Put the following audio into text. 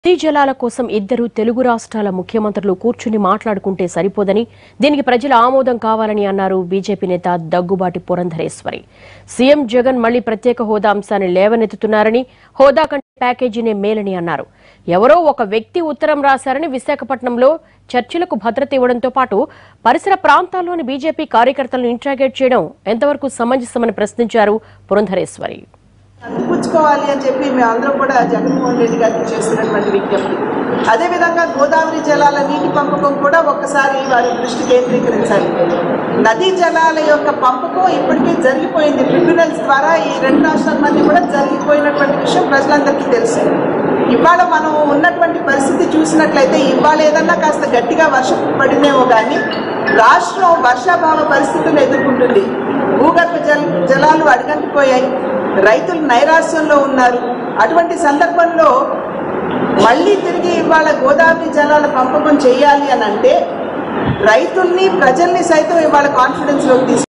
నదీ జలాల కోసం ఇద్దరు తెలుగు రాష్ట్రాల ముఖ్యమంత్రులు కూర్చుని మాట్లాడుకుంటే సరిపోదని దీనికి ప్రజల ఆమోదం కావాలని అన్నారు బీజేపీ నేత దగ్గుబాటి పురంధరేశ్వరి సీఎం జగన్ మళ్లీ ప్రత్యేక హోదా అంశాన్ని లేవనెత్తుతున్నారని హోదా కంటే ప్యాకేజీనే మేలని అన్నారు ఎవరో ఒక వ్యక్తి ఉత్తరం రాశారని విశాఖపట్నంలో చర్చలకు భద్రత ఇవ్వడంతో పాటు పరిసర ప్రాంతాల్లోని బీజేపీ కార్యకర్తలను ఇంట్రాగేట్ చేయడం ఎంతవరకు సమంజసమని ప్రశ్నించారు పురంధరేశ్వరి అందిపుచ్చుకోవాలి అని చెప్పి మేమందరం కూడా జగన్మోహన్ రెడ్డి గారికి చేస్తున్నటువంటి విజ్ఞప్తి అదేవిధంగా గోదావరి జలాల నీటి పంపకం కూడా ఒక్కసారి వారి దృష్టి కేంద్రీకరించాలి నదీ జలాల యొక్క పంపకం ఇప్పటికే జరిగిపోయింది ట్రిబ్యునల్స్ ద్వారా ఈ రెండు రాష్ట్రాల మధ్య కూడా జరిగిపోయినటువంటి విషయం ప్రజలందరికీ తెలుసు ఇవాళ మనం ఉన్నటువంటి పరిస్థితి చూసినట్లయితే ఇవాళ ఏదన్నా కాస్త గట్టిగా వర్షం పడిందేమో కానీ రాష్ట్రం వర్షాభావ పరిస్థితులను ఎదుర్కొంటుంది భూగర్భ జల జలాలు అడుగంటిపోయాయి రైతులు నైరాశ్యంలో ఉన్నారు అటువంటి సందర్భంలో మళ్ళీ తిరిగి ఇవాళ గోదావరి జలాల పంపకం చేయాలి అని అంటే రైతుల్ని ప్రజల్ని సైతం ఇవాళ కాన్ఫిడెన్స్లోకి తీసుకు